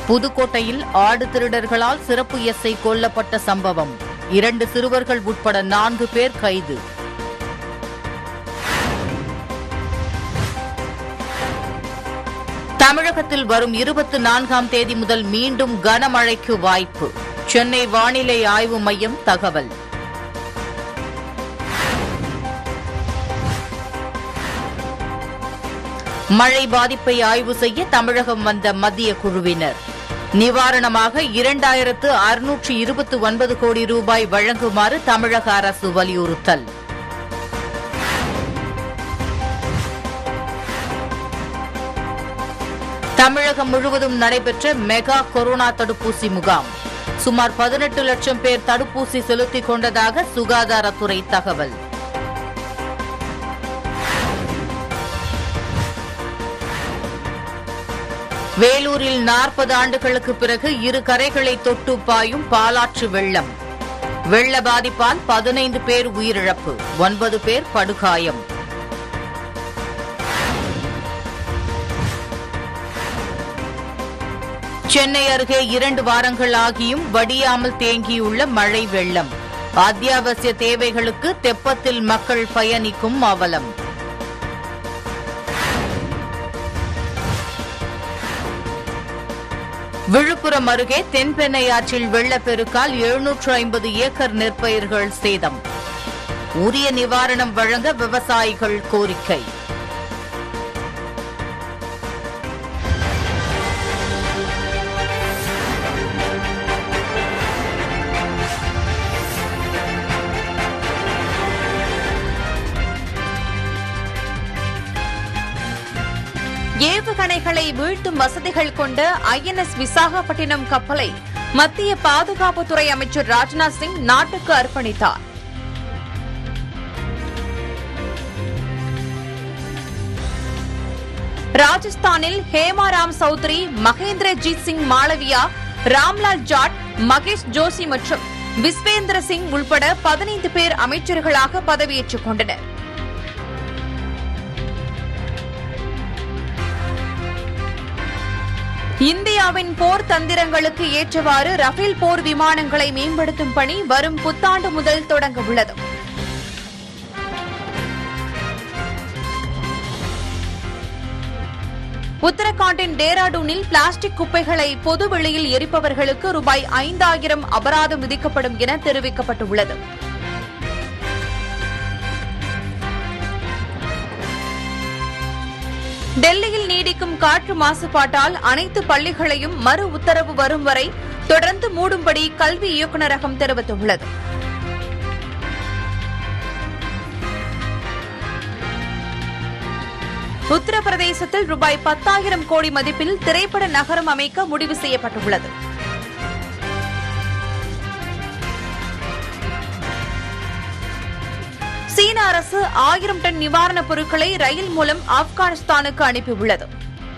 புதுக்கோட்டையில் ஆடு திருடர்களால் சிறப்பு எஸ்ஐ கொல்லப்பட்ட சம்பவம் இரண்டு சிறுவர்கள் உட்பட நான்கு பேர் கைது தமிழகத்தில் வரும் இருபத்தி நான்காம் தேதி முதல் மீண்டும் கனமழைக்கு வாய்ப்பு சென்னை வானிலை ஆய்வு மையம் தகவல் மழை பாதிப்பை ஆய்வு செய்ய தமிழகம் வந்த மத்திய குழுவினர் நிவாரணமாக இரண்டாயிரத்து அறுநூற்று இருபத்தி ஒன்பது கோடி ரூபாய் வழங்குமாறு தமிழக அரசு வலியுறுத்தல் தமிழகம் முழுவதும் நடைபெற்ற மெகா கொரோனா தடுப்பூசி முகாம் சுமார் பதினெட்டு லட்சம் பேர் தடுப்பூசி செலுத்திக் கொண்டதாக சுகாதாரத்துறை தகவல் வேலூரில் நாற்பது ஆண்டுகளுக்கு பிறகு இரு கரைகளை தொட்டு பாயும் பாலாற்று வெள்ளம் வெள்ள பாதிப்பால் பதினைந்து பேர் உயிரிழப்பு ஒன்பது பேர் படுகாயம் சென்னை அருகே இரண்டு வாரங்கள் ஆகியும் வடியாமல் தேங்கியுள்ள மழை வெள்ளம் அத்தியாவசிய தேவைகளுக்கு தெப்பத்தில் மக்கள் பயணிக்கும் அவலம் விழுப்புரம் அருகே தென்பெண்ணை ஆற்றில் வெள்ளப்பெருக்கால் எழுநூற்று ஐம்பது ஏக்கர் நெற்பயிர்கள் சேதம் உரிய நிவாரணம் வழங்க விவசாயிகள் கோரிக்கை ஏவுகணைகளை வீழ்த்தும் வசதிகள் கொண்ட ஐஎன்எஸ் விசாகப்பட்டினம் கப்பலை மத்திய பாதுகாப்புத்துறை அமைச்சர் ராஜ்நாத் சிங் நாட்டுக்கு அர்ப்பணித்தார் ராஜஸ்தானில் ஹேமாராம் சௌத்ரி மகேந்திரஜித் சிங் மாளவியா ராம்லால் ஜாட் மகேஷ் ஜோஷி மற்றும் விஸ்வேந்திர சிங் உள்பட பதினைந்து பேர் அமைச்சர்களாக பதவியேற்றுக் கொண்டனர் இந்தியாவின் போர் தந்திரங்களுக்கு ஏற்றவாறு ரஃபேல் போர் விமானங்களை மேம்படுத்தும் பணி வரும் புத்தாண்டு முதல் தொடங்க உள்ளது உத்தரகாண்டின் டேராடூனில் பிளாஸ்டிக் குப்பைகளை பொது வெளியில் எரிப்பவர்களுக்கு ரூபாய் ஐந்தாயிரம் அபராதம் விதிக்கப்படும் என தெரிவிக்கப்பட்டுள்ளது டெல்லியில் நீடிக்கும் காற்று மாசுபாட்டால் அனைத்து பள்ளிகளையும் மறு உத்தரவு வரும் வரை தொடர்ந்து மூடும்படி கல்வி இயக்குநரகம் தெரிவித்துள்ளது உத்தரப்பிரதேசத்தில் ரூபாய் பத்தாயிரம் கோடி மதிப்பில் திரைப்பட நகரம் அமைக்க முடிவு செய்யப்பட்டுள்ளது சீன அரசு ஆயிரம் டன் நிவாரணப் பொருட்களை ரயில் மூலம் ஆப்கானிஸ்தானுக்கு அனுப்பியுள்ளது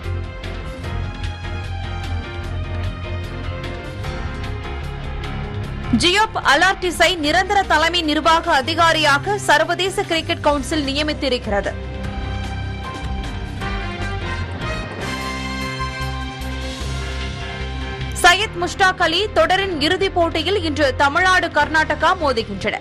ஜியோப் அலார்டிஸை நிரந்தர தலைமை நிர்வாக அதிகாரியாக சர்வதேச கிரிக்கெட் கவுன்சில் நியமித்திருக்கிறது சையத் முஷ்டாக் அலி தொடரின் இறுதிப் போட்டியில் இன்று தமிழ்நாடு கர்நாடகா மோதுகின்றன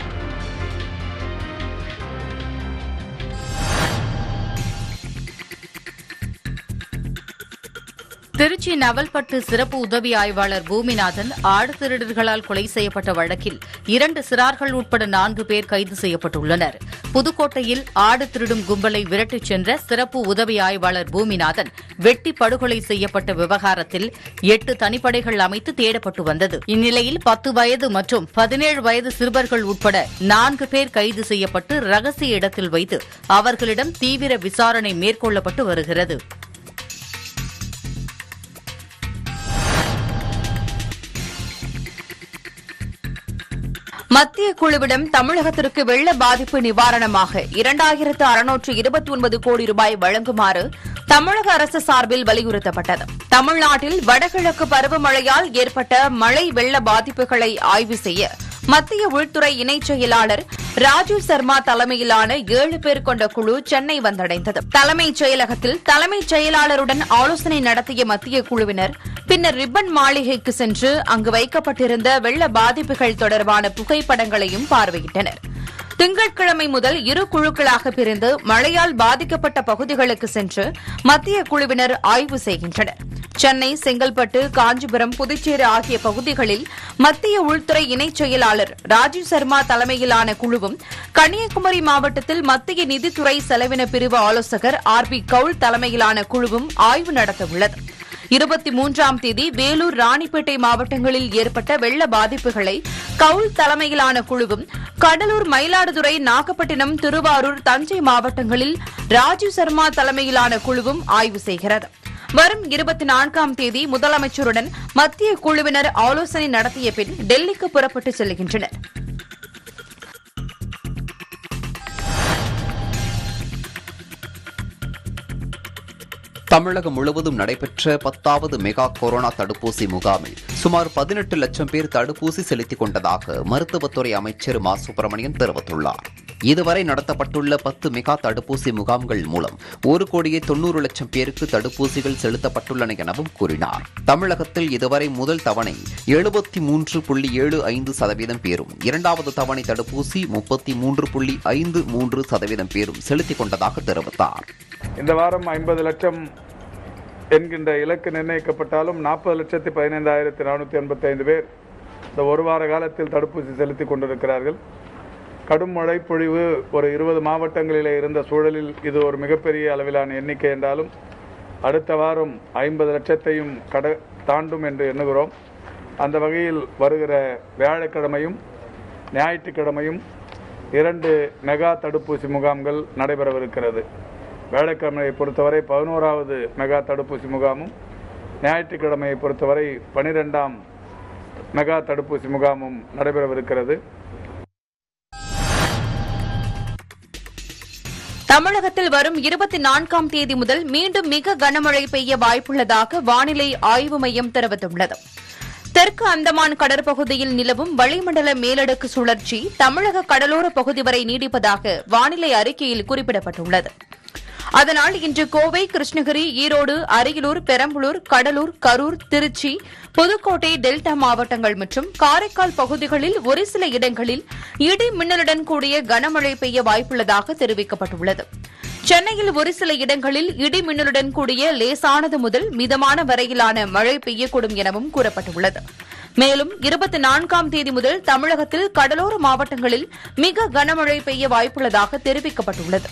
திருச்சி நவல்பட்டு சிறப்பு உதவி ஆய்வாளர் பூமிநாதன் ஆடு திருடர்களால் கொலை செய்யப்பட்ட வழக்கில் இரண்டு சிறார்கள் உட்பட நான்கு பேர் கைது செய்யப்பட்டுள்ளனர் புதுக்கோட்டையில் ஆடு திருடும் கும்பலை விரட்டிச் சென்ற சிறப்பு உதவி ஆய்வாளர் பூமிநாதன் வெட்டி படுகொலை செய்யப்பட்ட விவகாரத்தில் எட்டு தனிப்படைகள் அமைத்து தேடப்பட்டு வந்தது இந்நிலையில் பத்து வயது மற்றும் பதினேழு வயது சிறுவர்கள் உட்பட நான்கு பேர் கைது செய்யப்பட்டு ரகசிய இடத்தில் வைத்து அவர்களிடம் தீவிர விசாரணை மேற்கொள்ளப்பட்டு வருகிறது மத்திய குழுவிடம் தமிழகத்திற்கு வெள்ள பாதிப்பு நிவாரணமாக இரண்டாயிரத்து அறுநூற்று இருபத்தி ஒன்பது கோடி ரூபாய் வழங்குமாறு தமிழக அரசு சார்பில் வலியுறுத்தப்பட்டது தமிழ்நாட்டில் வடகிழக்கு பருவமழையால் ஏற்பட்ட மழை வெள்ள பாதிப்புகளை ஆய்வு செய்ய மத்திய உள்துறை இணைச் செயலாளர் ராஜீவ் சர்மா தலைமையிலான ஏழு பேர் கொண்ட குழு சென்னை வந்தடைந்தது தலைமைச் செயலகத்தில் தலைமைச் செயலாளருடன் ஆலோசனை நடத்திய மத்திய குழுவினர் பின்னர் ரிப்பன் மாளிகைக்கு சென்று அங்கு வைக்கப்பட்டிருந்த வெள்ள பாதிப்புகள் தொடர்பான புகைப்படங்களையும் பார்வையிட்டனர் திங்கட்கிழமை முதல் இரு குழுக்களாக பிரிந்து மழையால் பாதிக்கப்பட்ட பகுதிகளுக்கு சென்று மத்திய குழுவினர் ஆய்வு செய்கின்றனர் சென்னை செங்கல்பட்டு காஞ்சிபுரம் புதுச்சேரி ஆகிய பகுதிகளில் மத்திய உள்துறை இணைச் செயலாளர் ராஜீவ் சர்மா தலைமையிலான குழுவும் கன்னியாகுமரி மாவட்டத்தில் மத்திய நிதித்துறை செலவின பிரிவு ஆலோசகர் ஆர் பி கவுல் தலைமையிலான குழுவும் ஆய்வு நடத்தவுள்ளது இருபத்தி மூன்றாம் தேதி வேலூர் ராணிப்பேட்டை மாவட்டங்களில் ஏற்பட்ட வெள்ள பாதிப்புகளை கவுல் தலைமையிலான குழுவும் கடலூர் மயிலாடுதுறை நாகப்பட்டினம் திருவாரூர் தஞ்சை மாவட்டங்களில் ராஜீவ் சர்மா தலைமையிலான குழுவும் ஆய்வு செய்கிறது வரும் இருபத்தி நான்காம் தேதி முதலமைச்சருடன் மத்திய குழுவினர் ஆலோசனை நடத்திய பின் டெல்லிக்கு புறப்பட்டு செல்கின்றனர் தமிழகம் முழுவதும் நடைபெற்ற பத்தாவது மெகா கொரோனா தடுப்பூசி முகாமில் சுமார் பதினெட்டு லட்சம் பேர் தடுப்பூசி செலுத்திக் கொண்டதாக மருத்துவத்துறை அமைச்சர் மா சுப்பிரமணியன் தெரிவித்துள்ளார் இதுவரை நடத்தப்பட்டுள்ள பத்து மெகா தடுப்பூசி முகாம்கள் மூலம் ஒரு கோடியே தொன்னூறு லட்சம் பேருக்கு தடுப்பூசிகள் செலுத்தப்பட்டுள்ளன எனவும் கூறினார் தமிழகத்தில் இதுவரை முதல் தவணை எழுபத்தி மூன்று புள்ளி ஏழு ஐந்து சதவீதம் பேரும் இரண்டாவது தவணை தடுப்பூசி முப்பத்தி மூன்று புள்ளி ஐந்து மூன்று சதவீதம் பேரும் செலுத்திக் கொண்டதாக தெரிவித்தார் இந்த வாரம் ஐம்பது லட்சம் என்கின்ற இலக்கு நிர்ணயிக்கப்பட்டாலும் நாற்பது லட்சத்தி பதினைந்தாயிரத்தி நானூற்றி எண்பத்தி ஐந்து பேர் இந்த ஒரு வார காலத்தில் தடுப்பூசி செலுத்தி கொண்டிருக்கிறார்கள் கடும் மழை பொழிவு ஒரு இருபது மாவட்டங்களிலே இருந்த சூழலில் இது ஒரு மிகப்பெரிய அளவிலான எண்ணிக்கை என்றாலும் அடுத்த வாரம் ஐம்பது லட்சத்தையும் கட தாண்டும் என்று எண்ணுகிறோம் அந்த வகையில் வருகிற வியாழக்கிழமையும் ஞாயிற்றுக்கிழமையும் இரண்டு மெகா தடுப்பூசி முகாம்கள் நடைபெறவிருக்கிறது வேலைக்கிழமையை பொறுத்தவரை பதினோராவது மெகா தடுப்பூசி முகாமும் ஞாயிற்றுக்கிழமையை பொறுத்தவரை பனிரெண்டாம் மெகா தடுப்பூசி முகாமும் நடைபெறவிருக்கிறது தமிழகத்தில் வரும் இருபத்தி நான்காம் தேதி முதல் மீண்டும் மிக கனமழை பெய்ய வாய்ப்புள்ளதாக வானிலை ஆய்வு மையம் தெரிவித்துள்ளது தெற்கு அந்தமான் கடற்பகுதியில் நிலவும் வளிமண்டல மேலடுக்கு சுழற்சி தமிழக கடலோர பகுதி வரை நீடிப்பதாக வானிலை அறிக்கையில் குறிப்பிடப்பட்டுள்ளது அதனால் இன்று கோவை கிருஷ்ணகிரி ஈரோடு அரியலூர் பெரம்பலூர் கடலூர் கரூர் திருச்சி புதுக்கோட்டை டெல்டா மாவட்டங்கள் மற்றும் காரைக்கால் பகுதிகளில் ஒரு சில இடங்களில் இடி மின்னலுடன் கூடிய கனமழை பெய்ய வாய்ப்புள்ளதாக தெரிவிக்கப்பட்டுள்ளது சென்னையில் ஒரு சில இடங்களில் இடி மின்னலுடன் கூடிய லேசானது முதல் மிதமான வரையிலான மழை பெய்யக்கூடும் எனவும் கூறப்பட்டுள்ளது மேலும் இருபத்தி நான்காம் தேதி முதல் தமிழகத்தில் கடலோர மாவட்டங்களில் மிக கனமழை பெய்ய வாய்ப்புள்ளதாக தெரிவிக்கப்பட்டுள்ளது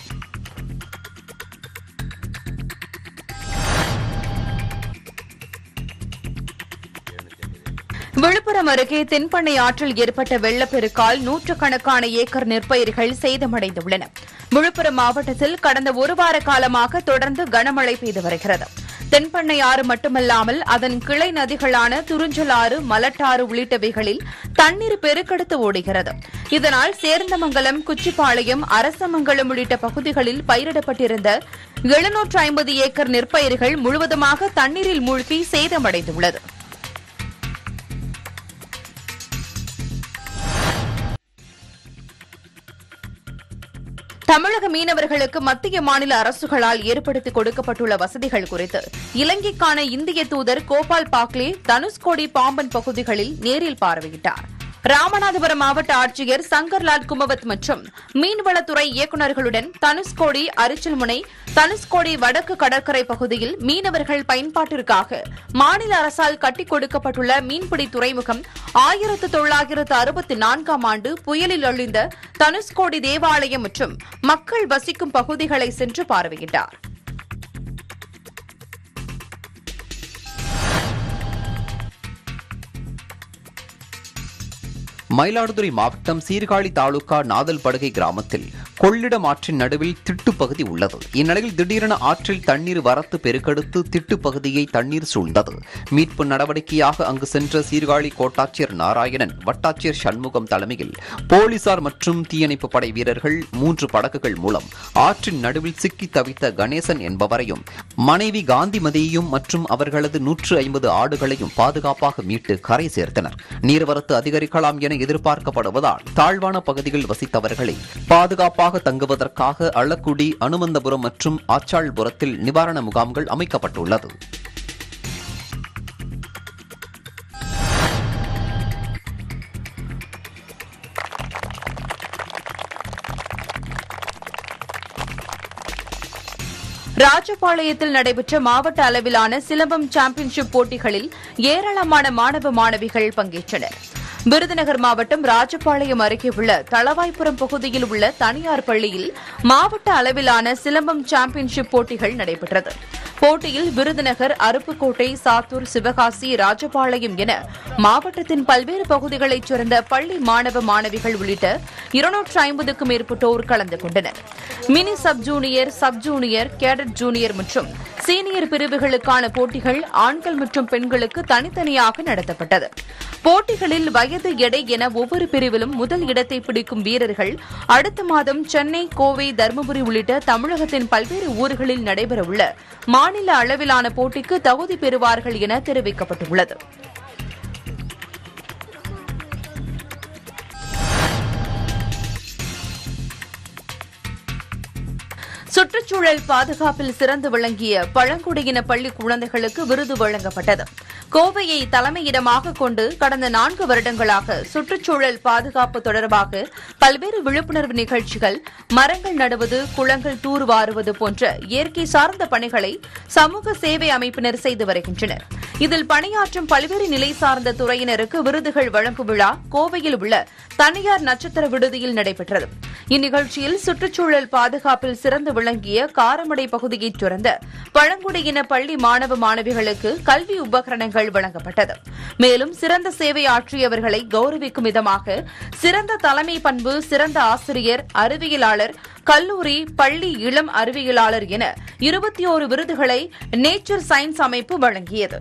விழுப்புரம் அருகே தென்பண்ணை ஆற்றில் ஏற்பட்ட வெள்ளப்பெருக்கால் நூற்றுக்கணக்கான ஏக்கர் நெற்பயிர்கள் சேதமடைந்துள்ளன விழுப்புரம் மாவட்டத்தில் கடந்த ஒரு வார காலமாக தொடர்ந்து கனமழை பெய்து வருகிறது தென்பண்ணை ஆறு மட்டுமல்லாமல் அதன் கிளை நதிகளான துறிஞ்சலாறு மலட்டாறு உள்ளிட்டவைகளில் தண்ணீர் பெருக்கெடுத்து ஓடுகிறது இதனால் சேர்ந்தமங்கலம் குச்சிப்பாளையம் அரசமங்கலம் உள்ளிட்ட பகுதிகளில் பயிரிடப்பட்டிருந்த எழுநூற்று ஐம்பது ஏக்கர் நெற்பயிர்கள் முழுவதுமாக தண்ணீரில் மூழ்கி சேதமடைந்துள்ளது தமிழக மீனவர்களுக்கு மத்திய மாநில அரசுகளால் ஏற்படுத்தி கொடுக்கப்பட்டுள்ள வசதிகள் குறித்து இலங்கைக்கான இந்திய தூதர் கோபால் பாக்லே தனுஷ்கோடி பாம்பன் பகுதிகளில் நேரில் பார்வையிட்டார் ராமநாதபுரம் மாவட்ட ஆட்சியர் சங்கர்லால் குமவத் மற்றும் மீன்வளத்துறை இயக்குநர்களுடன் தனுஷ்கோடி அரிச்சல்முனை தனுஷ்கோடி வடக்கு கடற்கரை பகுதியில் மீனவர்கள் பயன்பாட்டிற்காக மாநில அரசால் கட்டிக் கொடுக்கப்பட்டுள்ள மீன்பிடி துறைமுகம் ஆயிரத்து தொள்ளாயிரத்து அறுபத்தி நான்காம் ஆண்டு புயலில் அழிந்த தனுஷ்கோடி தேவாலயம் மற்றும் மக்கள் வசிக்கும் பகுதிகளை சென்று பார்வையிட்டார் மயிலாடுதுறை மாவட்டம் சீர்காழி தாலுகா நாதல்படுகை கிராமத்தில் கொள்ளிடம் ஆற்றின் நடுவில் திட்டு பகுதி உள்ளது இந்நிலையில் திடீரென ஆற்றில் தண்ணீர் வரத்து பெருக்கெடுத்து திட்டு பகுதியை தண்ணீர் சூழ்ந்தது மீட்பு நடவடிக்கையாக அங்கு சென்ற சீர்காழி கோட்டாட்சியர் நாராயணன் வட்டாட்சியர் சண்முகம் தலைமையில் போலீசார் மற்றும் தீயணைப்பு படை வீரர்கள் மூன்று படகுகள் மூலம் ஆற்றின் நடுவில் சிக்கி தவித்த கணேசன் என்பவரையும் மனைவி காந்திமதியையும் மற்றும் அவர்களது நூற்று ஐம்பது ஆடுகளையும் பாதுகாப்பாக மீட்டு கரை சேர்த்தனர் நீர்வரத்து அதிகரிக்கலாம் என எதிர்பார்க்கப்படுவதால் தாழ்வான பகுதியில் வசித்தவர்களை பாதுகாப்பாக தங்குவதற்காக அளக்குடி அனுமந்தபுரம் மற்றும் ஆச்சாள்புரத்தில் நிவாரண முகாம்கள் அமைக்கப்பட்டுள்ளது ராஜபாளையத்தில் நடைபெற்ற மாவட்ட அளவிலான சிலம்பம் சாம்பியன்ஷிப் போட்டிகளில் ஏராளமான மாணவ மாணவிகள் பங்கேற்றனர் விருதுநகர் மாவட்டம் ராஜபாளையம் அருகே உள்ள தளவாய்புரம் பகுதியில் உள்ள தனியார் பள்ளியில் மாவட்ட அளவிலான சிலம்பம் சாம்பியன்ஷிப் போட்டிகள் நடைபெற்றது போட்டியில் விருதுநகர் அருப்புக்கோட்டை சாத்தூர் சிவகாசி ராஜபாளையம் என மாவட்டத்தின் பல்வேறு பகுதிகளைச் சேர்ந்த பள்ளி மாணவ மாணவிகள் உள்ளிட்ட இருநூற்று ஐம்பதுக்கும் மேற்பட்டோர் கலந்து கொண்டனர் mini sub junior sub junior cadet junior மற்றும் சீனியர் பிரிவுகளுக்கான போட்டிகள் ஆண்கள் மற்றும் பெண்களுக்கு தனித்தனியாக நடத்தப்பட்டது போட்டிகளில் வயது எடை என ஒவ்வொரு பிரிவிலும் முதல் இடத்தை பிடிக்கும் வீரர்கள் அடுத்த மாதம் சென்னை கோவை தருமபுரி உள்ளிட்ட தமிழகத்தின் பல்வேறு ஊர்களில் நடைபெறவுள்ள மாநில அளவிலான போட்டிக்கு தகுதி பெறுவார்கள் என தெரிவிக்கப்பட்டுள்ளது சுற்றுச்சூழல் பாதுகாப்பில் சிறந்து விளங்கிய பழங்குடியின பள்ளி குழந்தைகளுக்கு விருது வழங்கப்பட்டது கோவையை தலைமையிடமாக கொண்டு கடந்த நான்கு வருடங்களாக சுற்றுச்சூழல் பாதுகாப்பு தொடர்பாக பல்வேறு விழிப்புணர்வு நிகழ்ச்சிகள் மரங்கள் நடுவது குளங்கள் தூர்வாருவது போன்ற இயற்கை சார்ந்த பணிகளை சமூக சேவை அமைப்பினர் செய்து வருகின்றனர் இதில் பணியாற்றும் பல்வேறு நிலை சார்ந்த துறையினருக்கு விருதுகள் வழங்கும் விழா கோவையில் உள்ள தனியார் நட்சத்திர விடுதியில் நடைபெற்றது இந்நிகழ்ச்சியில் சுற்றுச்சூழல் பாதுகாப்பில் சிறந்து விளங்கிய காரமடை பகுதியைச் சேர்ந்த பழங்குடியின பள்ளி மாணவ மாணவிகளுக்கு கல்வி உபகரணங்கள் வழங்கப்பட்டது மேலும் சிறந்த சேவை ஆற்றியவர்களை கௌரவிக்கும் விதமாக சிறந்த தலைமை பண்பு சிறந்த ஆசிரியர் அறிவியலாளர் கல்லூரி பள்ளி இளம் அறிவியலாளர் என இருபத்தி ஓரு விருதுகளை நேச்சர் சயின்ஸ் அமைப்பு வழங்கியது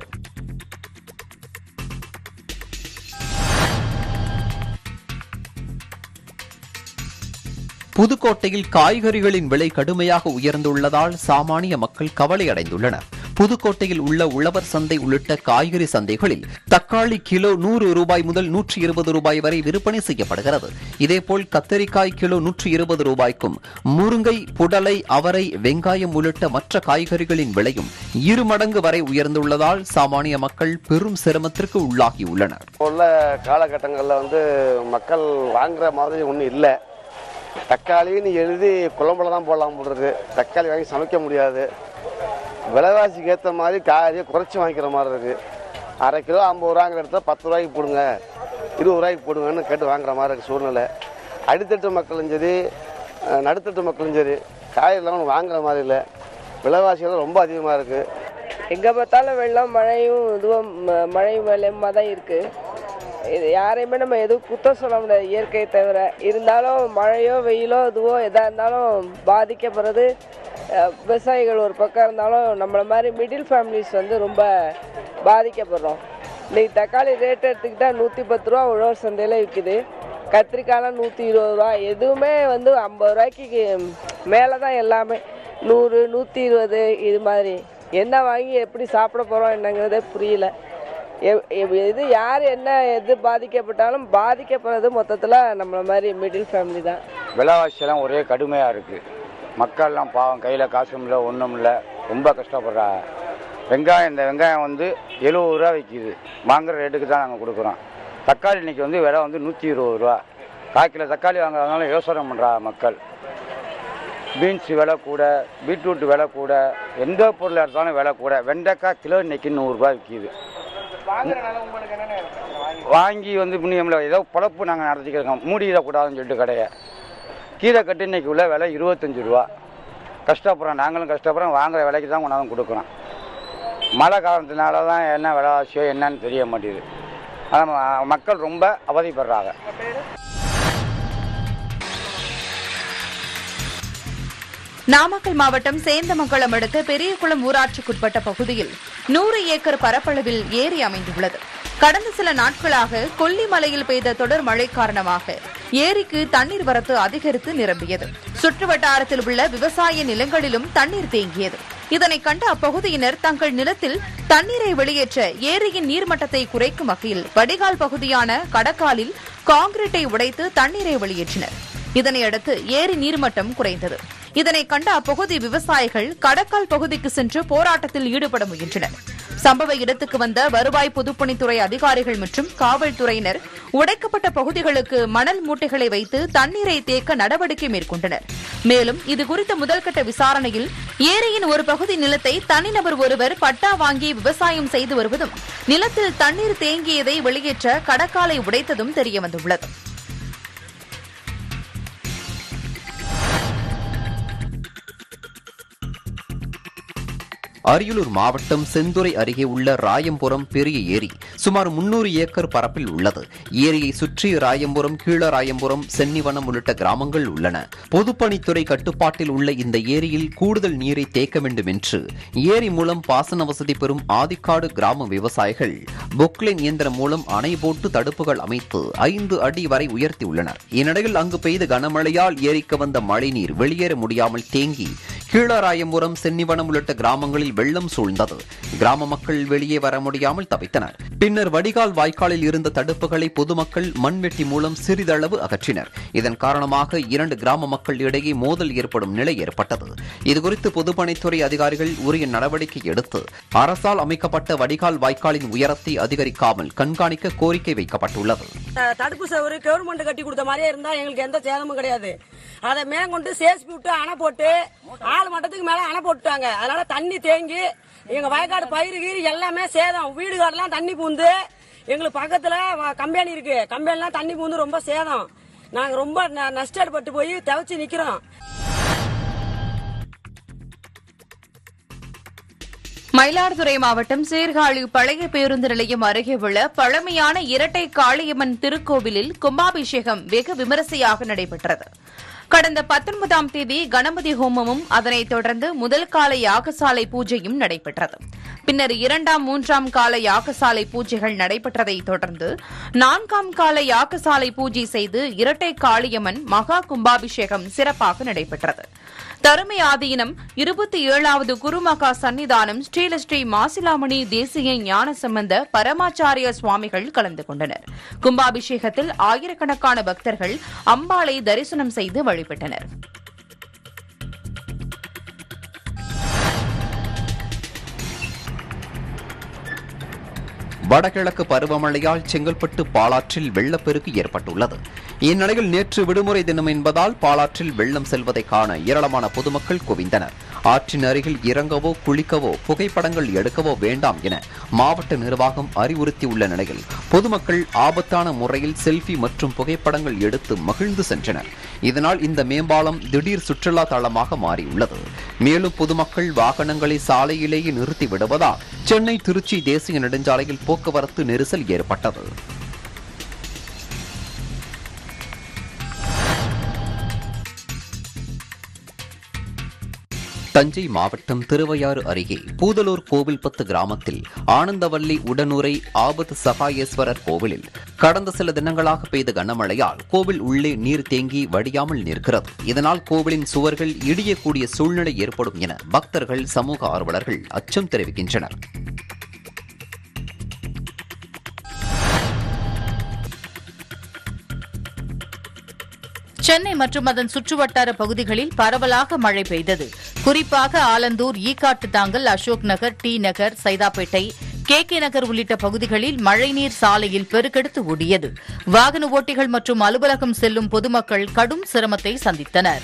புதுக்கோட்டையில் காய்கறிகளின் விலை கடுமையாக உயர்ந்துள்ளதால் சாமானிய மக்கள் கவலை அடைந்துள்ளனர் புதுக்கோட்டையில் உள்ள உழவர் சந்தை உள்ளிட்ட காய்கறி சந்தைகளில் தக்காளி கிலோ நூறு ரூபாய் முதல் நூற்றி இருபது ரூபாய் வரை விற்பனை செய்யப்படுகிறது இதேபோல் கத்தரிக்காய் கிலோ நூற்றி இருபது ரூபாய்க்கும் முருங்கை புடலை அவரை வெங்காயம் உள்ளிட்ட மற்ற காய்கறிகளின் விலையும் இரு மடங்கு வரை உயர்ந்துள்ளதால் சாமானிய மக்கள் பெரும் சிரமத்திற்கு உள்ளாகியுள்ளனர் உள்ள காலகட்டங்களில் வந்து மக்கள் வாங்குற மாதிரி ஒன்றும் இல்லை தக்காளின்னு எழுதி குழம்புல தான் போடலாம் போல் இருக்கு தக்காளி வாங்கி சமைக்க முடியாது விலைவாசிக்கு ஏற்ற மாதிரி காயை குறைச்சி வாங்கிக்கிற மாதிரி இருக்கு அரை கிலோ ஐம்பது ரூபாங்கிற இடத்துல பத்து ரூபாய்க்கு போடுங்க இருபது ரூபாய்க்கு போடுங்கன்னு கேட்டு வாங்குற மாதிரி இருக்கு சூழ்நிலை அடித்தட்டு மக்களும் சரி அஹ், நடுத்தட்டு மக்களும் சரி காயெல்லாம் வாங்குற மாதிரி இல்லை விலைவாசிகள் ரொம்ப அதிகமாக இருக்குது எங்கே பார்த்தாலும் வெள்ளம் மழையும் இதுவும் ம- மழையும் வெள்ளமாக தான் இருக்குது இது யாரையுமே நம்ம எதுவும் குத்தம் சொல்ல முடியாது இயற்கையை தவிர இருந்தாலும் மழையோ வெயிலோ இதுவோ எதாக இருந்தாலும் பாதிக்கப்படுறது அஹ், விவசாயிகள் ஒரு பக்கம் இருந்தாலும் நம்மளை மாதிரி மிடில் ஃபேமிலிஸ் வந்து ரொம்ப பாதிக்கப்படுறோம் இன்னைக்கு தக்காளி ரேட் எடுத்துக்கிட்டால் நூற்றி பத்து ரூபா உழவர் சந்தையில் விற்கிது கத்திரிக்காய்லாம் நூற்றி இருபது ரூபா எதுவுமே வந்து ஐம்பது ரூபாய்க்கு மேலே தான் எல்லாமே நூறு நூற்றி இருபது இது மாதிரி என்ன வாங்கி எப்படி சாப்பிட போகிறோம் என்னங்கிறதே புரியல எ- எ- இது யார் என்ன எது பாதிக்கப்பட்டாலும் பாதிக்கப்படுறது மொத்தத்தில் நம்மள மாதிரி மிடில் ஃபேமிலி தான் விலைவாசியெல்லாம் ஒரே கடுமையாக இருக்குது மக்கள்லாம் பாவம் கையில் காசும் இல்லை ஒன்றும் இல்லை ரொம்ப கஷ்டப்படுறாங்க வெங்காயம் இந்த வெங்காயம் வந்து எழுபது ரூபா விற்கிது வாங்குற ரேட்டுக்கு தான் நாங்கள் கொடுக்குறோம் தக்காளி இன்னைக்கு வந்து விலை வந்து நூற்றி இருபது ரூபா கால் கிலோ தக்காளி வாங்குறதுனால யோசனை பண்ணுறா மக்கள் பீன்ஸ் விலை கூட பீட்ரூட் விலை கூட எந்த பொருள் எடுத்தாலும் விலை கூட வெண்டைக்காய் கிலோ இன்னைக்கு நூறுரூவா விற்கிது வாங்கி வந்து புண்ணியமில்ல ஏதோ பொழப்பு நாங்கள் நடத்திக்கிறோம் மூடிடக்கூடாதுன்னு சொல்லிட்டு கடையை கீரை கட்டு இன்னைக்கு உள்ள விலை இருபத்தஞ்சு ரூபா கஷ்டப்படுறோம் நாங்களும் கஷ்டப்படுறோம் வாங்குற விலைக்கு தான் கொண்டாந்து கொடுக்குறோம் மழை காலத்தினால தான் என்ன விலைவாசியோ என்னன்னு தெரிய மாட்டேங்குது ஆனால் மக்கள் ரொம்ப அவதிப்படுறாங்க நாமக்கல் மாவட்டம் சேந்தமங்கலம் அடுத்த பெரியகுளம் ஊராட்சிக்குட்பட்ட பகுதியில் நூறு ஏக்கர் பரப்பளவில் ஏரி அமைந்துள்ளது கடந்த சில நாட்களாக கொல்லிமலையில் பெய்த தொடர் மழை காரணமாக ஏரிக்கு தண்ணீர் வரத்து அதிகரித்து நிரம்பியது சுற்றுவட்டாரத்தில் உள்ள விவசாய நிலங்களிலும் தண்ணீர் தேங்கியது இதனை கண்ட அப்பகுதியினர் தங்கள் நிலத்தில் தண்ணீரை வெளியேற்ற ஏரியின் நீர்மட்டத்தை குறைக்கும் வகையில் வடிகால் பகுதியான கடக்காலில் காங்கிரீட்டை உடைத்து தண்ணீரை வெளியேற்றினர் இதனையடுத்து ஏரி நீர்மட்டம் குறைந்தது இதனை கண்ட அப்பகுதி விவசாயிகள் கடக்கால் பகுதிக்கு சென்று போராட்டத்தில் ஈடுபட முயன்றனர் சம்பவ இடத்துக்கு வந்த வருவாய் பொதுப்பணித்துறை அதிகாரிகள் மற்றும் காவல்துறையினர் உடைக்கப்பட்ட பகுதிகளுக்கு மணல் மூட்டைகளை வைத்து தண்ணீரை தேக்க நடவடிக்கை மேற்கொண்டனர் மேலும் இதுகுறித்த முதல்கட்ட விசாரணையில் ஏரியின் ஒரு பகுதி நிலத்தை தனிநபர் ஒருவர் பட்டா வாங்கி விவசாயம் செய்து வருவதும் நிலத்தில் தண்ணீர் தேங்கியதை வெளியேற்ற கடக்காலை உடைத்ததும் தெரியவந்துள்ளது அரியலூர் மாவட்டம் செந்துறை அருகே உள்ள ராயம்புரம் பெரிய ஏரி சுமார் முன்னூறு ஏக்கர் பரப்பில் உள்ளது ஏரியை சுற்றி ராயம்புரம் கீழராயம்புரம் சென்னிவனம் உள்ளிட்ட கிராமங்கள் உள்ளன பொதுப்பணித்துறை கட்டுப்பாட்டில் உள்ள இந்த ஏரியில் கூடுதல் நீரை தேக்க வேண்டும் என்று ஏரி மூலம் பாசன வசதி பெறும் ஆதிக்காடு கிராம விவசாயிகள் பொக்லைன் இயந்திரம் மூலம் அணை போட்டு தடுப்புகள் அமைத்து ஐந்து அடி வரை உயர்த்தியுள்ளனர் இந்நிலையில் அங்கு பெய்த கனமழையால் ஏரிக்கு வந்த மழைநீர் வெளியேற முடியாமல் தேங்கி கீழராயம்புரம் சென்னிவனம் உள்ளிட்ட கிராமங்களில் வெள்ளம் சூழ்ந்தது கிராம மக்கள் வெளியே வர முடியாமல் தவித்தனர் பின்னர் வடிகால் வாய்க்காலில் இருந்த தடுப்புகளை பொதுமக்கள் மண்வெட்டி மூலம் சிறிதளவு அகற்றினர் இதன் காரணமாக இரண்டு கிராம மக்கள் இடையே மோதல் ஏற்படும் நிலை ஏற்பட்டது இதுகுறித்து பொதுப்பணித்துறை அதிகாரிகள் உரிய நடவடிக்கை எடுத்து அரசால் அமைக்கப்பட்ட வடிகால் வாய்க்காலின் உயரத்தை அதிகரிக்காமல் கண்காணிக்க கோரிக்கை வைக்கப்பட்டுள்ளது த- தடுப்பு சவறு கவர்மெண்ட் கட்டி கொடுத்த மாதிரியே இருந்தா எங்களுக்கு எந்த சேதமும் கிடையாது அதை மேற்கொண்டு சேஸ்பி விட்டு அணை போட்டு ஆள் மட்டத்துக்கு மேல அணை போட்டுட்டாங்க அதனால தண்ணி தேங்கி எங்க வயக்காடு பயிர் கீறு எல்லாமே சேதம் வீடு காடெல்லாம் தண்ணி பூந்து எங்களுக்கு பக்கத்துல வ- கம்பெனி இருக்கு கம்பெனிலாம் தண்ணி பூந்து ரொம்ப சேதம் நாங்க ரொம்ப ந- நஷ்டப்பட்டு போய் தவிச்சு நிக்கிறோம் மயிலாடுதுறை மாவட்டம் சீர்காழி பழைய பேருந்து நிலையம் அருகே உள்ள பழமையான இரட்டை காளியம்மன் திருக்கோவிலில் கும்பாபிஷேகம் வெகு விமரிசையாக நடைபெற்றது கடந்த பத்தொன்பதாம் தேதி கணபதி ஹோமமும் அதனைத் தொடர்ந்து முதல் கால யாகசாலை பூஜையும் நடைபெற்றது பின்னர் இரண்டாம் மூன்றாம் கால யாகசாலை பூஜைகள் நடைபெற்றதைத் தொடர்ந்து நான்காம் கால யாகசாலை பூஜை செய்து இரட்டை காளியம்மன் மகா கும்பாபிஷேகம் சிறப்பாக நடைபெற்றது தருமை ஆதீனம் இருபத்தி ஏழாவது குருமகா சன்னிதானம் ஸ்ரீலஸ்ரீ மாசிலாமணி தேசிய ஞான சம்பந்த பரமாச்சாரிய சுவாமிகள் கலந்து கொண்டனர் கும்பாபிஷேகத்தில் ஆயிரக்கணக்கான பக்தர்கள் அம்பாளை தரிசனம் செய்து வழிபட்டனர் வடகிழக்கு பருவமழையால் செங்கல்பட்டு பாலாற்றில் வெள்ளப்பெருக்கு ஏற்பட்டுள்ளது இந்நிலையில் நேற்று விடுமுறை தினம் என்பதால் பாலாற்றில் வெள்ளம் செல்வதை காண ஏராளமான பொதுமக்கள் குவிந்தனர் ஆற்றின் அருகில் இறங்கவோ குளிக்கவோ புகைப்படங்கள் எடுக்கவோ வேண்டாம் என மாவட்ட நிர்வாகம் அறிவுறுத்தியுள்ள நிலையில் பொதுமக்கள் ஆபத்தான முறையில் செல்ஃபி மற்றும் புகைப்படங்கள் எடுத்து மகிழ்ந்து சென்றனர் இதனால் இந்த மேம்பாலம் திடீர் சுற்றுலா தளமாக மாறியுள்ளது மேலும் பொதுமக்கள் வாகனங்களை சாலையிலேயே நிறுத்தி விடுவதால் சென்னை திருச்சி தேசிய நெடுஞ்சாலையில் போக்குவரத்து நெரிசல் ஏற்பட்டது தஞ்சை மாவட்டம் திருவையாறு அருகே பூதலூர் கோவில்பத்து கிராமத்தில் ஆனந்தவல்லி உடனுரை ஆபத்து சகாயேஸ்வரர் கோவிலில் கடந்த சில தினங்களாக பெய்த கனமழையால் கோவில் உள்ளே நீர் தேங்கி வடியாமல் நிற்கிறது இதனால் கோவிலின் சுவர்கள் இடியக்கூடிய சூழ்நிலை ஏற்படும் என பக்தர்கள் சமூக ஆர்வலர்கள் அச்சம் தெரிவிக்கின்றனர் சென்னை மற்றும் அதன் சுற்றுவட்டார பகுதிகளில் பரவலாக மழை பெய்தது குறிப்பாக Alandur Ekkattu Thangal Ashok Nagar T Nagar Saidapet K K Nagar உள்ளிட்ட பகுதிகளில் மழைநீர் சாலையில் பெருக்கெடுத்து ஓடியது வாகன ஓட்டிகள் மற்றும் அலுவலகம் செல்லும் பொதுமக்கள் கடும் சிரமத்தை சந்தித்தனர்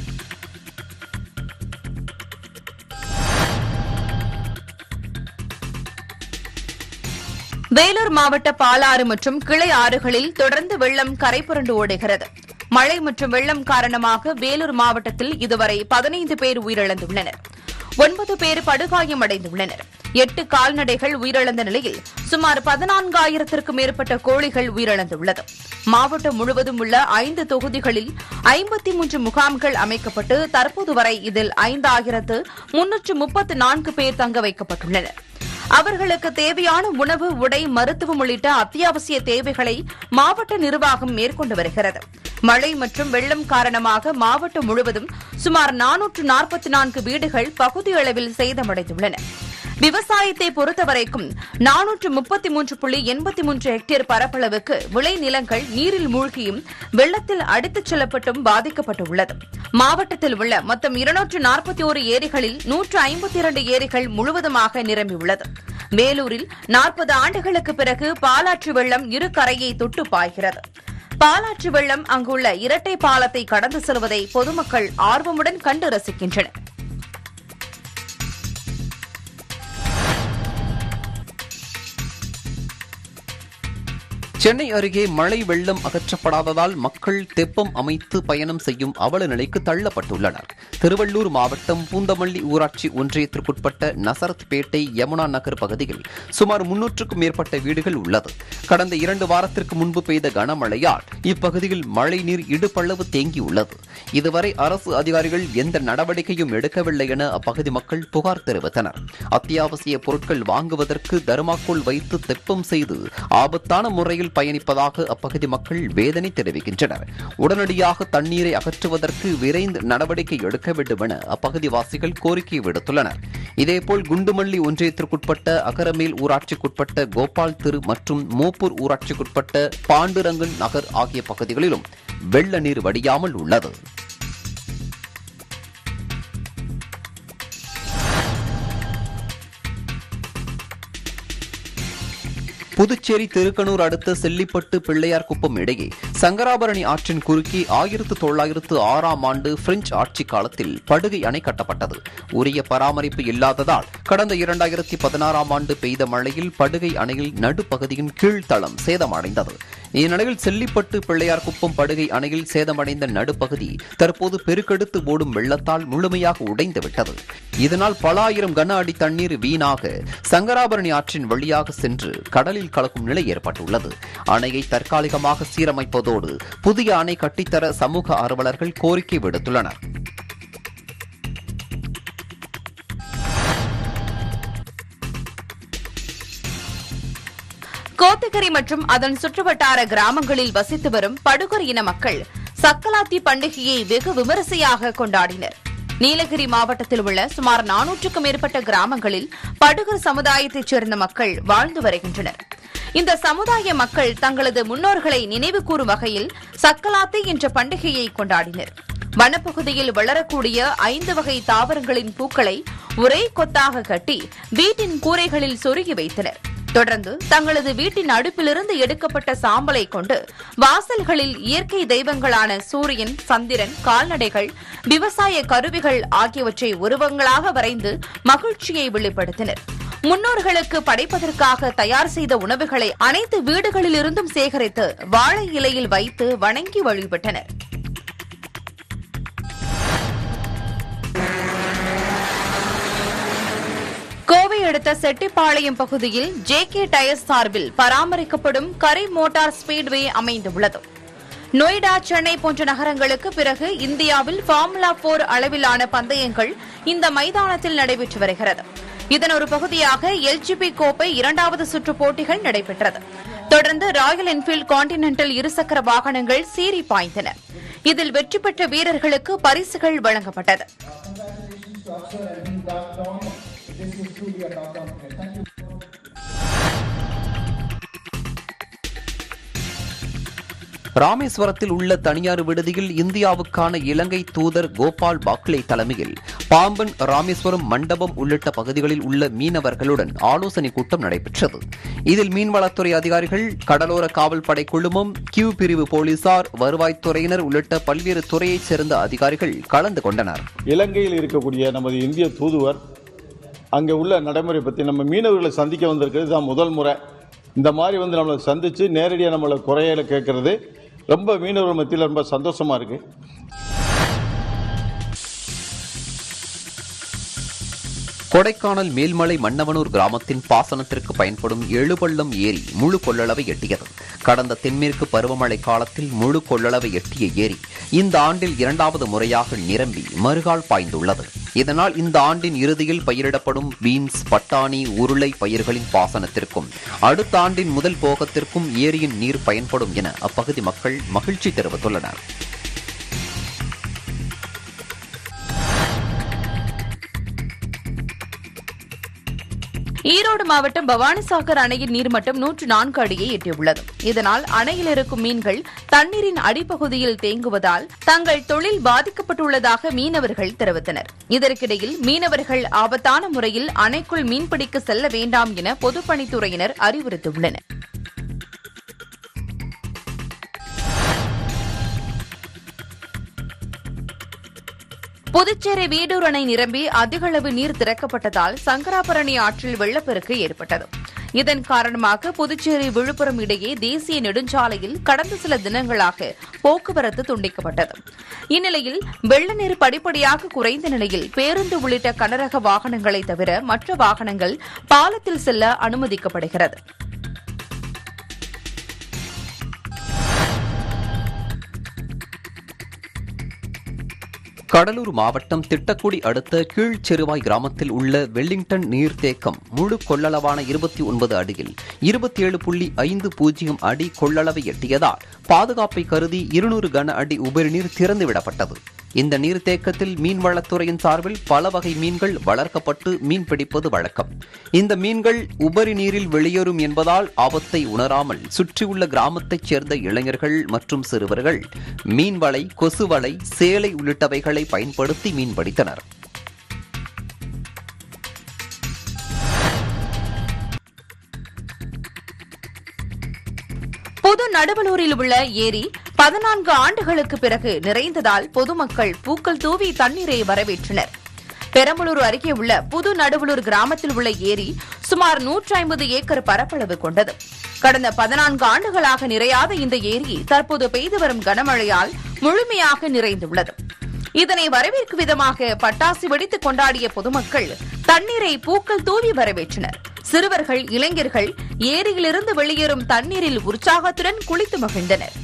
வேலூர் மாவட்ட பாலாறு மற்றும் கிளை ஆறுகளில் தொடர்ந்து வெள்ளம் கரைபுரண்டு ஓடுகிறது மழை மற்றும் வெள்ளம் காரணமாக வேலூர் மாவட்டத்தில் இதுவரை பதினைந்து பேர் உயிரிழந்துள்ளனர் ஒன்பது பேர் படுகாயமடைந்துள்ளனர் எட்டு கால்நடைகள் உயிரிழந்த நிலையில் சுமார் பதினான்காயிரத்திற்கும் மேற்பட்ட கோழிகள் உயிரிழந்துள்ளது மாவட்டம் முழுவதும் உள்ள ஐந்து தொகுதிகளில் ஐம்பத்தி மூன்று முகாம்கள் அமைக்கப்பட்டு தற்போது வரை இதில் ஐந்தாயிரத்து முன்னூற்று முப்பத்து நான்கு பேர் தங்க வைக்கப்பட்டுள்ளனர் அவர்களுக்கு தேவையான உணவு உடை மருத்துவம் உள்ளிட்ட அத்தியாவசிய தேவைகளை மாவட்ட நிர்வாகம் மேற்கொண்டு வருகிறது மழை மற்றும் வெள்ளம் காரணமாக மாவட்டம் முழுவதும் சுமார் நானூற்று நாற்பத்தி நான்கு வீடுகள் பகுதியளவில் சேதமடைந்துள்ளன விவசாயத்தை பொறுத்தவரைக்கும் நானூற்று முப்பத்தி மூன்று புள்ளி எண்பத்தி மூன்று ஹெக்டேர் பரப்பளவுக்கு விளைநிலங்கள் நீரில் மூழ்கியும் வெள்ளத்தில் அடித்துச் செல்லப்பட்டும் பாதிக்கப்பட்டுள்ளது மாவட்டத்தில் உள்ள மொத்தம் இருநூற்று நாற்பத்தி ஒரு ஏரிகளில் நூற்று ஐம்பத்தி இரண்டு ஏரிகள் முழுவதுமாக நிரம்பியுள்ளது வேலூரில் நாற்பது ஆண்டுகளுக்கு பிறகு பாலாற்று வெள்ளம் இரு கரையை தொட்டு பாய்கிறது பாலாற்று வெள்ளம் அங்குள்ள இரட்டை பாலத்தை கடந்து செல்வதை பொதுமக்கள் ஆர்வமுடன் கண்டு ரசிக்கின்றனர் சென்னை அருகே மழை வெள்ளம் அகற்றப்படாததால் மக்கள் தெப்பம் அமைத்து பயணம் செய்யும் அவல நிலைக்கு தள்ளப்பட்டுள்ளனர் திருவள்ளூர் மாவட்டம் பூந்தமல்லி ஊராட்சி ஒன்றியத்திற்குட்பட்ட நசரத் பேட்டை யமுனா நகர் பகுதியில் சுமார் முன்னூற்றுக்கும் மேற்பட்ட வீடுகள் உள்ளது கடந்த இரண்டு வாரத்திற்கு முன்பு பெய்த கனமழையால் இப்பகுதியில் மழைநீர் இடுபள்ளவு தேங்கியுள்ளது இதுவரை அரசு அதிகாரிகள் எந்த நடவடிக்கையும் எடுக்கவில்லை என அப்பகுதி மக்கள் புகார் தெரிவித்தனர் அத்தியாவசிய பொருட்கள் வாங்குவதற்கு தர்மாக்கோல் வைத்து தெப்பம் செய்து ஆபத்தான முறையில் பயணிப்பதாக அப்பகுதி மக்கள் வேதனை தெரிவிக்கின்றனர் உடனடியாக தண்ணீரை அகற்றுவதற்கு விரைந்து நடவடிக்கை எடுக்க வேண்டும் என அப்பகுதிவாசிகள் கோரிக்கை விடுத்துள்ளனர் இதேபோல் குண்டுமல்லி ஒன்றியத்திற்குட்பட்ட அகரமேல் ஊராட்சிக்குட்பட்ட கோபால் திரு மற்றும் மோப்பூர் ஊராட்சிக்குட்பட்ட பாண்டுரங்கன் நகர் ஆகிய பகுதிகளிலும் வெள்ள நீர் வடியாமல் உள்ளது புதுச்சேரி திருக்கனூர் அடுத்த செல்லிப்பட்டு பிள்ளையார் குப்பம் இடையே சங்கராபரணி ஆற்றின் குறுக்கே ஆயிரத்து தொள்ளாயிரத்து ஆறாம் ஆண்டு பிரெஞ்சு ஆட்சி காலத்தில் படுகை அணை கட்டப்பட்டது உரிய பராமரிப்பு இல்லாததால் கடந்த இரண்டாயிரத்தி பதினாறாம் ஆண்டு பெய்த மழையில் படுகை அணையில் நடுப்பகுதியின் கீழ்த்தளம் சேதமடைந்தது இந்நிலையில் செல்லிப்பட்டு பிள்ளையார் குப்பம் படுகை அணையில் சேதமடைந்த நடுப்பகுதி தற்போது பெருக்கெடுத்து ஓடும் வெள்ளத்தால் முழுமையாக உடைந்துவிட்டது இதனால் பல ஆயிரம் கன அடி தண்ணீர் வீணாக சங்கராபரணி ஆற்றின் வழியாக சென்று கடலில் கலக்கும் நிலை ஏற்பட்டுள்ளது அணையை தற்காலிகமாக சீரமைப்பதோடு புதிய அணை கட்டித்தர சமூக ஆர்வலர்கள் கோரிக்கை விடுத்துள்ளனர் கோத்தகிரி மற்றும் அதன் சுற்றுவட்டார கிராமங்களில் வசித்து வரும் படுகர் இன மக்கள் சக்கலாத்தி பண்டிகையை வெகு விமரிசையாக கொண்டாடினர் நீலகிரி மாவட்டத்தில் உள்ள சுமார் நானூற்றுக்கும் மேற்பட்ட கிராமங்களில் படுகர் சமுதாயத்தைச் சேர்ந்த மக்கள் வாழ்ந்து வருகின்றனர் இந்த சமுதாய மக்கள் தங்களது முன்னோர்களை நினைவு கூறும் வகையில் சக்கலாத்தி என்ற பண்டிகையை கொண்டாடினர் வனப்பகுதியில் வளரக்கூடிய ஐந்து வகை தாவரங்களின் பூக்களை ஒரே கொத்தாக கட்டி வீட்டின் கூரைகளில் சொருகி வைத்தனர் தொடர்ந்து தங்களது வீட்டின் அடுப்பிலிருந்து எடுக்கப்பட்ட சாம்பலை கொண்டு வாசல்களில் இயற்கை தெய்வங்களான சூரியன் சந்திரன் கால்நடைகள் விவசாய கருவிகள் ஆகியவற்றை உருவங்களாக வரைந்து மகிழ்ச்சியை வெளிப்படுத்தினர் முன்னோர்களுக்கு படைப்பதற்காக தயார் செய்த உணவுகளை அனைத்து வீடுகளிலிருந்தும் சேகரித்து வாழை இலையில் வைத்து வணங்கி வழிபட்டனர் கோவை அடுத்த செட்டிப்பாளையம் பகுதியில் ஜே கே டயர்ஸ் சார்பில் பராமரிக்கப்படும் கரை மோட்டார் ஸ்பீட்வே அமைந்துள்ளது நொய்டா சென்னை போன்ற நகரங்களுக்கு பிறகு இந்தியாவில் ஃபார்முலா போர் அளவிலான பந்தயங்கள் இந்த மைதானத்தில் நடைபெற்று வருகிறது இதன் ஒரு பகுதியாக எல்ஜிபி கோப்பை இரண்டாவது சுற்று போட்டிகள் நடைபெற்றது தொடர்ந்து ராயல் என்ஃபீல்டு கான்டினென்டல் இருசக்கர வாகனங்கள் சீறி பாய்ந்தன இதில் வெற்றி பெற்ற வீரர்களுக்கு பரிசுகள் வழங்கப்பட்டது ராமேஸ்வரத்தில் உள்ள தனியார் விடுதியில் இந்தியாவுக்கான இலங்கை தூதர் கோபால் பாக்லே தலைமையில் பாம்பன் ராமேஸ்வரம் மண்டபம் உள்ளிட்ட பகுதிகளில் உள்ள மீனவர்களுடன் ஆலோசனை கூட்டம் நடைபெற்றது இதில் மீன்வளத்துறை அதிகாரிகள் கடலோர காவல்படை குழுமம் கியூ பிரிவு போலீசார் வருவாய்த்துறையினர் உள்ளிட்ட பல்வேறு துறையைச் சேர்ந்த அதிகாரிகள் கலந்து கொண்டனர் இலங்கையில் இருக்கக்கூடிய நமது இந்திய தூதுவர் அங்கே உள்ள நடைமுறை பற்றி நம்ம மீனவர்களை சந்திக்க வந்திருக்கிறது தான் முதல் முறை இந்த மாதிரி வந்து நம்மளை சந்தித்து நேரடியாக நம்மளை குறையில கேட்கறது ரொம்ப மீனவர்கள் மத்தியில் ரொம்ப சந்தோஷமாக இருக்குது கொடைக்கானல் மேல்மலை மன்னவனூர் கிராமத்தின் பாசனத்திற்கு பயன்படும் எழுபள்ளம் ஏரி முழு கொள்ளளவை எட்டியது கடந்த தென்மேற்கு பருவமழை காலத்தில் முழு கொள்ளளவை எட்டிய ஏரி இந்த ஆண்டில் இரண்டாவது முறையாக நிரம்பி மறுகால் பாய்ந்துள்ளது இதனால் இந்த ஆண்டின் இறுதியில் பயிரிடப்படும் பீன்ஸ் பட்டாணி உருளை பயிர்களின் பாசனத்திற்கும் அடுத்த ஆண்டின் முதல் போகத்திற்கும் ஏரியின் நீர் பயன்படும் என அப்பகுதி மக்கள் மகிழ்ச்சி தெரிவித்துள்ளனர் ஈரோடு மாவட்டம் பவானிசாகர் அணையின் நீர்மட்டம் நூற்று நான்கு அடியை எட்டியுள்ளது இதனால் அணையில் இருக்கும் மீன்கள் தண்ணீரின் அடிப்பகுதியில் தேங்குவதால் தங்கள் தொழில் பாதிக்கப்பட்டுள்ளதாக மீனவர்கள் தெரிவித்தனர் இதற்கிடையில் மீனவர்கள் ஆபத்தான முறையில் அணைக்குள் மீன்பிடிக்க செல்ல வேண்டாம் என பொதுப்பணித்துறையினர் அறிவுறுத்தியுள்ளனர் புதுச்சேரி வீடூர் அணை நிரம்பி அதிக அளவு நீர் திறக்கப்பட்டதால் சங்கராபரணி ஆற்றில் வெள்ளப்பெருக்கு ஏற்பட்டது இதன் காரணமாக புதுச்சேரி விழுப்புரம் இடையே தேசிய நெடுஞ்சாலையில் கடந்த சில தினங்களாக போக்குவரத்து துண்டிக்கப்பட்டது இந்நிலையில் வெள்ள நீர் படிப்படியாக குறைந்த நிலையில் பேருந்து உள்ளிட்ட கனரக வாகனங்களை தவிர மற்ற வாகனங்கள் பாலத்தில் செல்ல அனுமதிக்கப்படுகிறது கடலூர் மாவட்டம் திட்டக்குடி அடுத்த கீழ்ச்செருவாய் கிராமத்தில் உள்ள வெல்லிங்டன் நீர்த்தேக்கம் முழு கொள்ளளவான இருபத்தி ஒன்பது அடியில் இருபத்தி ஏழு புள்ளி ஐந்து பூஜ்ஜியம் அடி கொள்ளளவை எட்டியதால் பாதுகாப்பை கருதி இருநூறு கன அடி உபரிநீர் திறந்துவிடப்பட்டது இந்த நீர்த்தேக்கத்தில் மீன்வளத்துறையின் சார்பில் பல வகை மீன்கள் வளர்க்கப்பட்டு மீன் பிடிப்பது வழக்கம் இந்த மீன்கள் உபரி நீரில் வெளியேறும் என்பதால் ஆபத்தை உணராமல் சுற்றியுள்ள கிராமத்தைச் சேர்ந்த இளைஞர்கள் மற்றும் சிறுவர்கள் மீன்வலை கொசுவலை சேலை உள்ளிட்டவைகளை பயன்படுத்தி மீன்பிடித்தனர் புது நடுவலூரில் உள்ள ஏரி பதினான்கு ஆண்டுகளுக்கு பிறகு நிறைந்ததால் பொதுமக்கள் பூக்கள் தூவி தண்ணீரை வரவேற்றனர் பெரம்பலூர் அருகே உள்ள புது நடுவலூர் கிராமத்தில் உள்ள ஏரி சுமார் நூற்றி ஐம்பது ஏக்கர் பரப்பளவு கொண்டது கடந்த பதினான்கு ஆண்டுகளாக நிறையாத இந்த ஏரி தற்போது பெய்து வரும் கனமழையால் முழுமையாக நிறைந்துள்ளது இதனை வரவேற்கும் விதமாக பட்டாசு வெடித்து கொண்டாடிய பொதுமக்கள் தண்ணீரை பூக்கள் தூவி வரவேற்றனர் சிறுவர்கள் இளைஞர்கள் ஏரியிலிருந்து வெளியேறும் தண்ணீரில் உற்சாகத்துடன் குளித்து மகிழ்ந்தனர்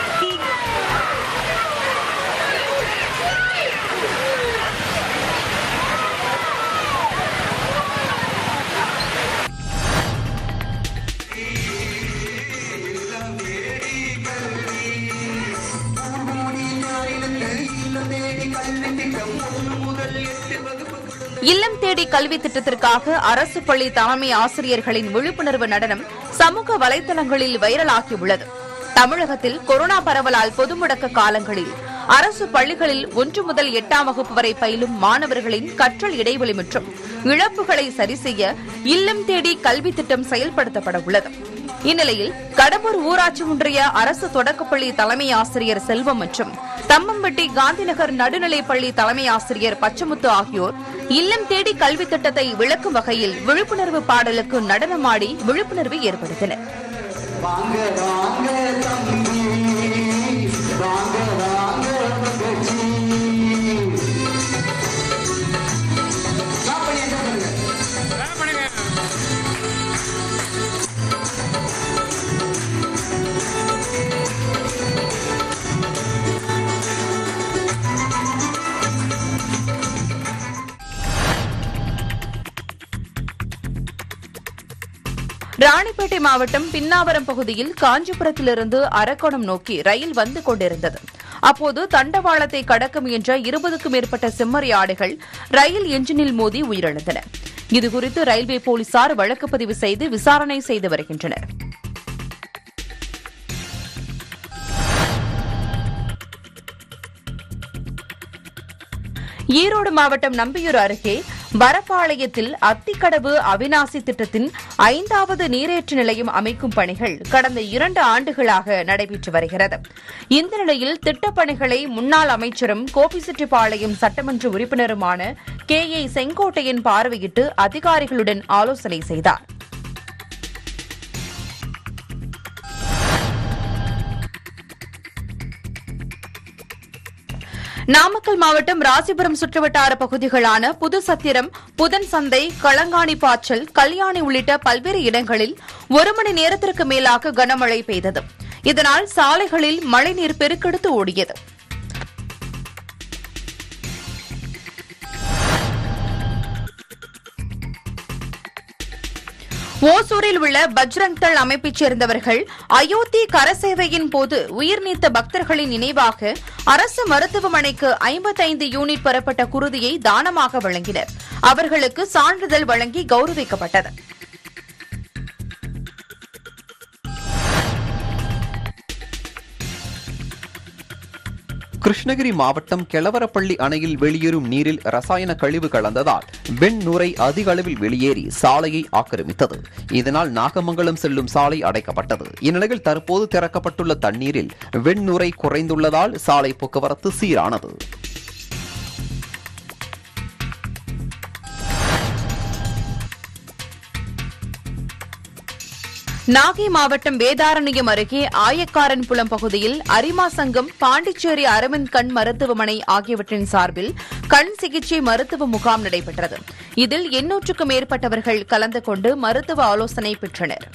இல்லம் தேடி கல்வி திட்டத்திற்காக அரசு பள்ளி தலைமை ஆசிரியர்களின் விழிப்புணர்வு நடனம் சமூக வலைதளங்களில் வைரலாகியுள்ளது தமிழகத்தில் கொரோனா பரவலால் பொது முடக்க காலங்களில் அரசு பள்ளிகளில் ஒன்று முதல் எட்டாம் வகுப்பு வரை பயிலும் மாணவர்களின் கற்றல் இடைவெளி மற்றும் இழப்புகளை சரிசெய்ய இல்லம் தேடி கல்வி திட்டம் செயல்படுத்தப்பட உள்ளது இந்நிலையில் கடம்பூர் ஊராட்சி ஒன்றிய அரசு தொடக்கப்பள்ளி தலைமை ஆசிரியர் செல்வம் மற்றும் தம்மம்பட்டி காந்திநகர் நடுநிலைப்பள்ளி தலைமை ஆசிரியர் பச்சமுத்து ஆகியோர் இல்லம் தேடி கல்வி திட்டத்தை விளக்கும் வகையில் விழிப்புணர்வு பாடலுக்கு நடனமாடி விழிப்புணர்வு ஏற்படுத்தினர் ராணிப்பேட்டை மாவட்டம் பின்னாவரம் பகுதியில் காஞ்சிபுரத்திலிருந்து அரக்கோணம் நோக்கி ரயில் வந்து கொண்டிருந்தது அப்போது தண்டவாளத்தை கடக்க முயன்ற இருபதுக்கும் மேற்பட்ட செம்மறி ஆடுகள் ரயில் என்ஜினில் மோதி உயிரிழந்தன இதுகுறித்து ரயில்வே போலீசார் வழக்கு பதிவு செய்து விசாரணை செய்து வருகின்றனர் ஈரோடு மாவட்டம் நம்பியூர் அருகே வரப்பாளையத்தில் அத்திக்கடவு அவிநாசி திட்டத்தின் ஐந்தாவது நீரேற்று நிலையம் அமைக்கும் பணிகள் கடந்த இரண்டு ஆண்டுகளாக நடைபெற்று வருகிறது இந்த நிலையில் திட்டப்பணிகளை முன்னாள் அமைச்சரும் கோபிச்செட்டிப்பாளையம் சட்டமன்ற உறுப்பினருமான கே ஏ செங்கோட்டையன் பார்வையிட்டு அதிகாரிகளுடன் ஆலோசனை செய்தார் நாமக்கல் மாவட்டம் ராசிபுரம் சுற்றுவட்டார பகுதிகளான புதுசத்திரம் புதன் சந்தை களங்காணி பாய்ச்சல் கல்யாணி உள்ளிட்ட பல்வேறு இடங்களில் ஒரு மணி நேரத்திற்கு மேலாக கனமழை பெய்தது இதனால் சாலைகளில் மழைநீர் பெருக்கெடுத்து ஓடியது ஓசூரில் உள்ள பஜ்ரங் தள் அமைப்பைச் சேர்ந்தவர்கள் அயோத்தி கரசேவையின் போது உயிர் நீத்த பக்தர்களின் நினைவாக அரசு மருத்துவமனைக்கு ஐம்பத்தைந்து யூனிட் பெறப்பட்ட குருதியை தானமாக வழங்கினர் அவர்களுக்கு சான்றிதழ் வழங்கி கௌரவிக்கப்பட்டது கிருஷ்ணகிரி மாவட்டம் கெளவரப்பள்ளி அணையில் வெளியேறும் நீரில் ரசாயன கழிவு கலந்ததால் வெண் நுரை அதிக அளவில் வெளியேறி சாலையை ஆக்கிரமித்தது இதனால் நாகமங்கலம் செல்லும் சாலை அடைக்கப்பட்டது இந்நிலையில் தற்போது திறக்கப்பட்டுள்ள தண்ணீரில் வெண்நுரை குறைந்துள்ளதால் சாலை போக்குவரத்து சீரானது நாகை மாவட்டம் வேதாரண்யம் அருகே ஆயக்காரன்புலம் பகுதியில் அரிமா சங்கம் பாண்டிச்சேரி அரவிந்த் கண் மருத்துவமனை ஆகியவற்றின் சார்பில் கண் சிகிச்சை மருத்துவ முகாம் நடைபெற்றது இதில் எண்ணூற்றுக்கும் மேற்பட்டவர்கள் கலந்து கொண்டு மருத்துவ ஆலோசனை பெற்றனர்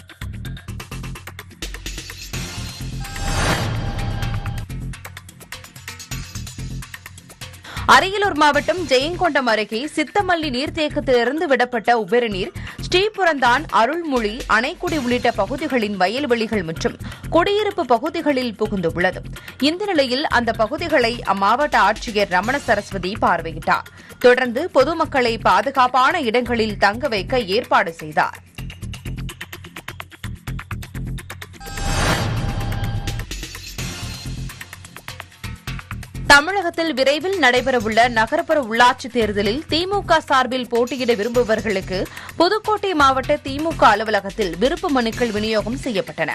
அரியலூர் மாவட்டம் ஜெயங்கொண்டம் அருகே சித்தமல்லி நீர்த்தேக்கத்திலிருந்து விடப்பட்ட உபரிநீர் ஸ்ரீபுரந்தான் அருள்மொழி அணைக்குடி உள்ளிட்ட பகுதிகளின் வயல்வெளிகள் மற்றும் குடியிருப்பு பகுதிகளில் புகுந்துள்ளது இந்த நிலையில் அந்த பகுதிகளை அம்மாவட்ட ஆட்சியர் ரமண சரஸ்வதி பார்வையிட்டார் தொடர்ந்து பொதுமக்களை பாதுகாப்பான இடங்களில் தங்க வைக்க ஏற்பாடு செய்தார் தமிழகத்தில் விரைவில் நடைபெறவுள்ள நகர்ப்புற உள்ளாட்சித் தேர்தலில் திமுக சார்பில் போட்டியிட விரும்புபவர்களுக்கு புதுக்கோட்டை மாவட்ட திமுக அலுவலகத்தில் விருப்ப மனுக்கள் விநியோகம் செய்யப்பட்டன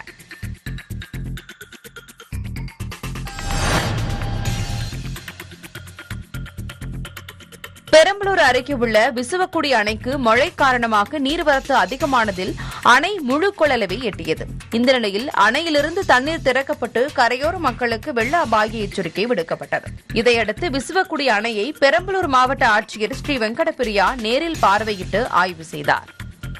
பெரம்பலூர் அருகே உள்ள விசுவக்குடி அணைக்கு மழை காரணமாக நீர்வரத்து அதிகமானதில் அணை முழு கொள்ளளவை எட்டியது இந்த நிலையில் அணையிலிருந்து தண்ணீர் திறக்கப்பட்டு கரையோர மக்களுக்கு வெள்ள அபாய எச்சரிக்கை விடுக்கப்பட்டது இதையடுத்து விசுவக்குடி அணையை பெரம்பலூர் மாவட்ட ஆட்சியர் ஸ்ரீ வெங்கடபிரியா நேரில் பார்வையிட்டு ஆய்வு செய்தார்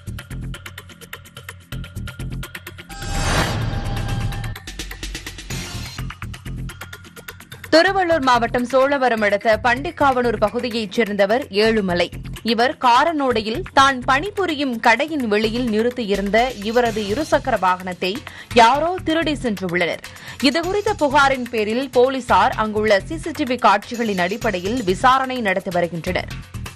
திருவள்ளூர் மாவட்டம் சோழவரம் அடுத்த பண்டிக்காவனூர் பகுதியைச் சேர்ந்தவர் ஏழுமலை இவர் காரனோடையில் தான் பணிபுரியும் கடையின் வெளியில் நிறுத்தியிருந்த இவரது இருசக்கர வாகனத்தை யாரோ திருடி சென்றுள்ளனர் இதுகுறித்த புகாரின் பேரில் போலீசார் அங்குள்ள சிசிடிவி காட்சிகளின் அடிப்படையில் விசாரணை நடத்தி வருகின்றனர்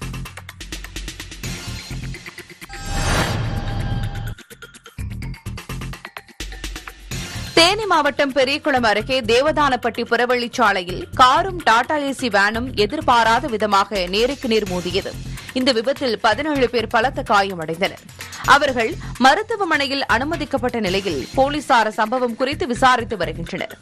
தேனி மாவட்டம் பெரியகுளம் அருகே தேவதானப்பட்டி புறவழிச்சாலையில் காரும் டாடா ஏசி வேனும் எதிர்பாராத விதமாக நேருக்கு நேர் மோதியது இந்த விபத்தில் பதினேழு பேர் பலத்த காயமடைந்தனர் அவர்கள் மருத்துவமனையில் அனுமதிக்கப்பட்ட நிலையில் போலீசார் சம்பவம் குறித்து விசாரித்து வருகின்றனர்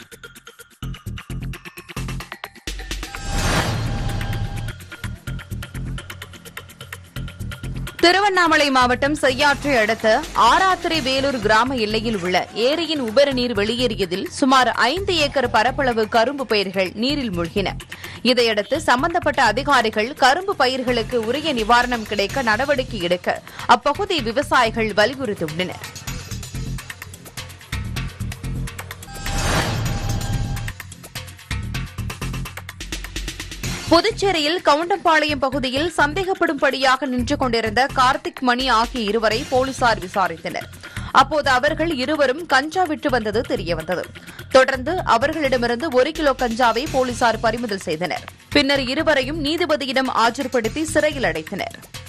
திருவண்ணாமலை மாவட்டம் செய்யாற்றை அடுத்த ஆராத்திரை வேலூர் கிராம எல்லையில் உள்ள ஏரியின் உபரி நீர் வெளியேறியதில் சுமார் ஐந்து ஏக்கர் பரப்பளவு கரும்பு பயிர்கள் நீரில் மூழ்கின இதையடுத்து சம்பந்தப்பட்ட அதிகாரிகள் கரும்பு பயிர்களுக்கு உரிய நிவாரணம் கிடைக்க நடவடிக்கை எடுக்க அப்பகுதி விவசாயிகள் வலியுறுத்தியுள்ளனர் புதுச்சேரியில் கவுண்டம்பாளையம் பகுதியில் சந்தேகப்படும்படியாக நின்று கொண்டிருந்த கார்த்திக் மணி ஆகிய இருவரை போலீசார் விசாரித்தனர் அப்போது அவர்கள் இருவரும் கஞ்சா விட்டு வந்தது தெரியவந்தது தொடர்ந்து அவர்களிடமிருந்து ஒரு கிலோ கஞ்சாவை போலீசார் பறிமுதல் செய்தனர் பின்னர் இருவரையும் நீதிபதியிடம் ஆஜர்படுத்தி சிறையில் அடைத்தனர்